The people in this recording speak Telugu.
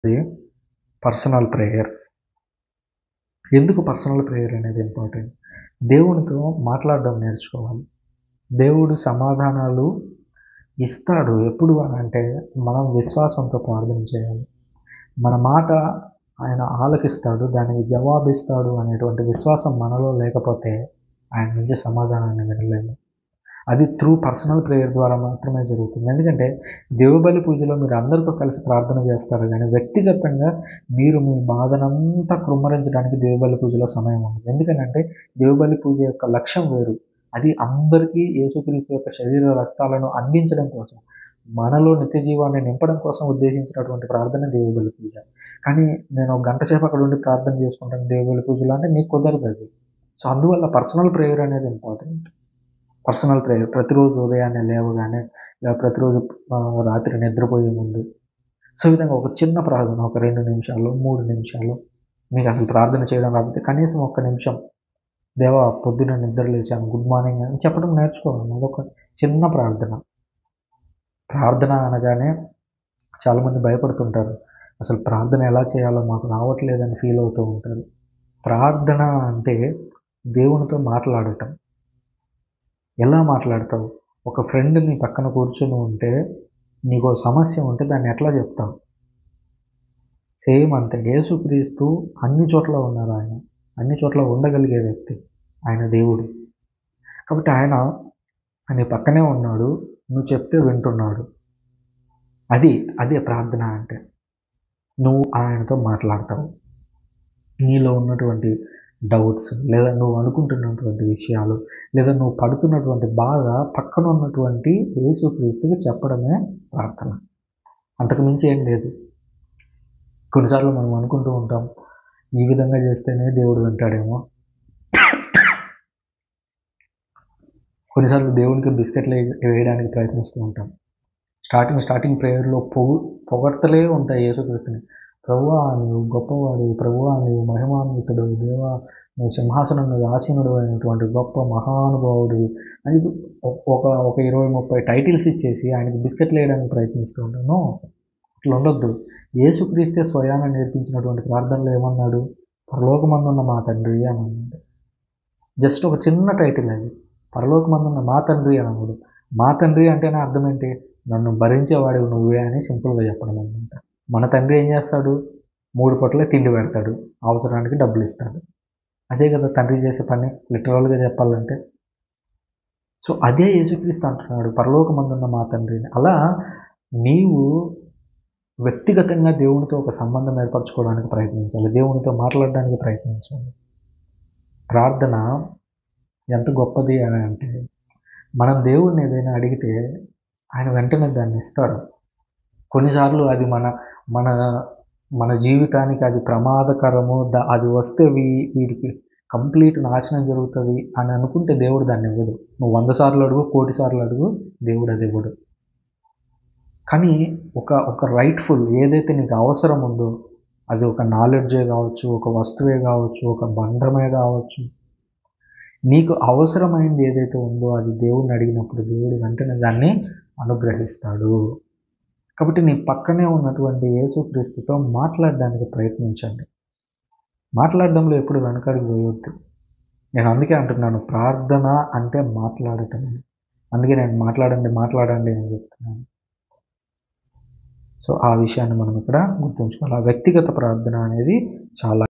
అది పర్సనల్ ప్రేయర్ ఎందుకు పర్సనల్ ప్రేయర్ అనేది ఇంపార్టెంట్ దేవునితో మాట్లాడడం నేర్చుకోవాలి దేవుడు సమాధానాలు ఇస్తాడు ఎప్పుడు అని అంటే మనం విశ్వాసంతో ప్రార్థన చేయాలి మన మాట ఆయన ఆలకిస్తాడు దానికి జవాబిస్తాడు అనేటువంటి విశ్వాసం మనలో లేకపోతే ఆయన నుంచి సమాధానాన్ని వినలేము అది త్రూ పర్సనల్ ప్రేయర్ ద్వారా మాత్రమే జరుగుతుంది ఎందుకంటే దేవుబలి పూజలో మీరు అందరితో కలిసి ప్రార్థన చేస్తారు కానీ వ్యక్తిగతంగా మీరు మీ బాధనంతా కృమ్మరించడానికి దేవుబలి పూజలో సమయం ఉండదు ఎందుకంటే దేవుబలి పూజ యొక్క లక్ష్యం వేరు అది అందరికీ యేసుక్రీస్తు యొక్క శరీర రక్తాలను అందించడం కోసం మనలో నిత్య జీవాన్ని నింపడం కోసం ఉద్దేశించినటువంటి ప్రార్థన దేవుబలి పూజ కానీ నేను ఒక గంట సేపు అక్కడ ఉండి ప్రార్థన చేసుకుంటాను దేవుబలి పూజలో అంటే నీకు కుదరదు అది సో అందువల్ల పర్సనల్ ప్రేయర్ అనేది ఇంపార్టెంట్ పర్సనల్ ప్రేయర్ ప్రతిరోజు ఉదయాన్నే లేవగానే లేదా ప్రతిరోజు ఆ, రాత్రి నిద్రపోయే ముందు సో ఈ విధంగా ఒక చిన్న ప్రార్థన ఒక రెండు నిమిషాలు మూడు నిమిషాలు మీకు అసలు ప్రార్థన చేయడం రాకపోతే కనీసం ఒక్క నిమిషం దేవా పొద్దున నిద్ర లేచాను గుడ్ మార్నింగ్ అని చెప్పడం నేర్చుకోవాలి అదొక చిన్న ప్రార్థన ప్రార్థన అనగానే చాలామంది భయపడుతుంటారు అసలు ప్రార్థన ఎలా చేయాలో మాకు రావట్లేదని ఫీల్ అవుతూ ఉంటారు ప్రార్థన అంటే దేవునితో మాట్లాడటం ఎలా మాట్లాడతావు ఒక ఫ్రెండ్ నీ పక్కన కూర్చొని ఉంటే నీకు ఓ సమస్య ఉంటే దాన్ని ఎట్లా చెప్తావు సేమ్ అంతే యేసుక్రీస్తు అన్ని చోట్ల ఉన్నారు ఆయన అన్ని చోట్ల ఉండగలిగే వ్యక్తి ఆయన దేవుడు కాబట్టి ఆయన నీ పక్కనే ఉన్నాడు నువ్వు చెప్తే వింటున్నాడు అది అదే ప్రార్థన అంటే నువ్వు ఆయనతో మాట్లాడతావు నీలో ఉన్నటువంటి డౌట్స్ లేదా నువ్వు అనుకుంటున్నటువంటి విషయాలు లేదా నువ్వు పడుతున్నటువంటి బాధ పక్కన ఉన్నటువంటి యేసుక్రీస్తుకి చెప్పడమే ప్రార్థన అంతకు మించి ఏం లేదు కొన్నిసార్లు మనం అనుకుంటూ ఉంటాం ఈ విధంగా చేస్తేనే దేవుడు వింటాడేమో కొన్నిసార్లు దేవునికి బిస్కెట్లు వే- వేయడానికి ప్రయత్నిస్తూ ఉంటాం స్టార్టింగ్ స్టార్టింగ్ ప్రేయర్లో పొగు పొగడ్తలే ఉంటాయి యేసుక్రీస్తుని ప్రభువా నీవు గొప్పవాడు ప్రభువా నీవు మహిమాన్వితుడు దేవా నువ్వు సింహాసనం మీద ఆసీనుడు అయినటువంటి గొప్ప మహానుభావుడు అని ఒక ఒక- ఒక ఇరవై ముప్పై టైటిల్స్ ఇచ్చేసి ఆయనకి బిస్కెట్లు వేయడానికి ప్రయత్నిస్తూ ఉంటాను అట్లా ఉండొద్దు యేసుక్రీస్తే స్వయాన నేర్పించినటువంటి ప్రార్థనలో ఏమన్నాడు పరలోకమందున్న మా తండ్రి అని అన్నాడు జస్ట్ ఒక చిన్న టైటిల్ అది పరలోకమందున్న మా తండ్రి అని అన్నాడు మా తండ్రి అంటేనే అర్థం ఏంటి నన్ను భరించేవాడు నువ్వే అని సింపుల్గా చెప్పడం అనమాట మన తండ్రి ఏం చేస్తాడు మూడు పూటలే తిండి పెడతాడు అవసరానికి డబ్బులు ఇస్తాడు అదే కదా తండ్రి చేసే పని లిటరల్గా చెప్పాలంటే సో అదే యేసుక్రీస్తు అంటున్నాడు పరలోకమందున్న మా తండ్రిని అలా నీవు వ్యక్తిగతంగా దేవునితో ఒక సంబంధం ఏర్పరచుకోవడానికి ప్రయత్నించాలి దేవునితో మాట్లాడడానికి ప్రయత్నించాలి ప్రార్థన ఎంత గొప్పది అని అంటే మనం దేవుణ్ణి ఏదైనా అడిగితే ఆయన వెంటనే దాన్ని ఇస్తాడు కొన్నిసార్లు అది మన మన మన జీవితానికి అది ప్రమాదకరము దా అది వస్తే వీ వీడికి కంప్లీట్ నాశనం జరుగుతుంది అని అనుకుంటే దేవుడు దాన్ని ఇవ్వడు నువ్వు వంద సార్లు అడుగు కోటి సార్లు అడుగు దేవుడు అది ఇవ్వడు కానీ ఒక ఒక రైట్ఫుల్ ఏదైతే నీకు అవసరం ఉందో అది ఒక నాలెడ్జే కావచ్చు ఒక వస్తువే కావచ్చు ఒక బంధమే కావచ్చు నీకు అవసరమైంది ఏదైతే ఉందో అది దేవుడిని అడిగినప్పుడు దేవుడు వెంటనే దాన్ని అనుగ్రహిస్తాడు కాబట్టి నీ పక్కనే ఉన్నటువంటి యేసుక్రీస్తుతో మాట్లాడడానికి ప్రయత్నించండి మాట్లాడడంలో ఎప్పుడు వెనకడుగు వేయొద్దు నేను అందుకే అంటున్నాను ప్రార్థన అంటే మాట్లాడటం అందుకే నేను మాట్లాడండి మాట్లాడండి అని చెప్తున్నాను సో ఆ విషయాన్ని మనం ఇక్కడ గుర్తుంచుకోవాలి ఆ వ్యక్తిగత ప్రార్థన అనేది చాలా